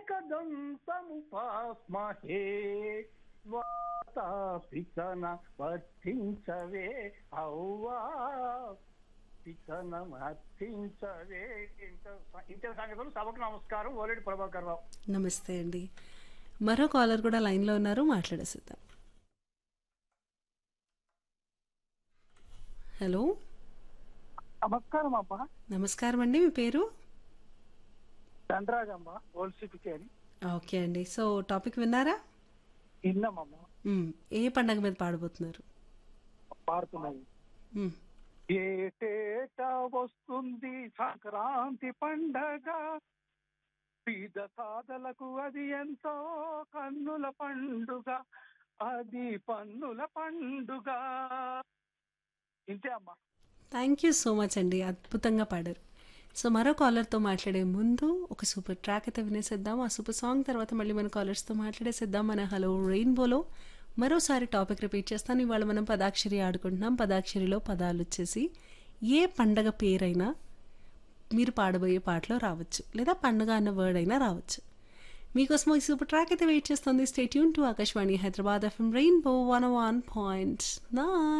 ఏకదంతముపాస్మహే పితన వర్తించవే అవ్వా పితనం అర్థించవే ఇంత ఇంత సంగతులు సభకు నమస్కారం ఓలేటి ప్రభాకర్ రావు నమస్తే అండి మరో కాలర్ కూడా లైన్లో ఉన్నారు మాట్లాడేసిద్దాం హలో నమస్కారం అమ్మా నమస్కారం అండి మీ పేరు చంద్రాగమ్మ ఓల్డ్ సిటీకి అని ఓకే అండి సో టాపిక్ విన్నారా విన్నామమ్మా మ్మ్. ఏ పండగ మీద పాడబోతున్నారు పాడుతున్నాయి మ్మ్. ఏటేటా వస్తుంది సంక్రాంతి పండగ పీద సాధలకు అది ఎంతో కన్నుల పండుగ అది పన్నుల పండుగ ఇంతే అమ్మా థ్యాంక్ యూ సో మచ్ అండి అద్భుతంగా పాడారు సో మరో కాలర్తో మాట్లాడే ముందు ఒక సూపర్ ట్రాక్ అయితే వినేసేద్దాం ఆ సూపర్ సాంగ్ తర్వాత మళ్ళీ మన కాలర్స్తో మాట్లాడేసేద్దాం మన హలో రెయిన్బోలో మరోసారి టాపిక్ రిపీట్ చేస్తాను ఇవాళ మనం పదాక్షరి ఆడుకుంటున్నాం పదాక్షరిలో పదాలు వచ్చేసి ఏ పండగ పేరైనా మీరు పాడబోయే పాటలో రావచ్చు లేదా పండుగ అన్న వర్డ్ అయినా రావచ్చు మీకోసం ఈ సూపర్ ట్రాక్ అయితే వెయిట్ చేస్తుంది stay tuned to Akashvani Hyderabad FM rainbow one one point nine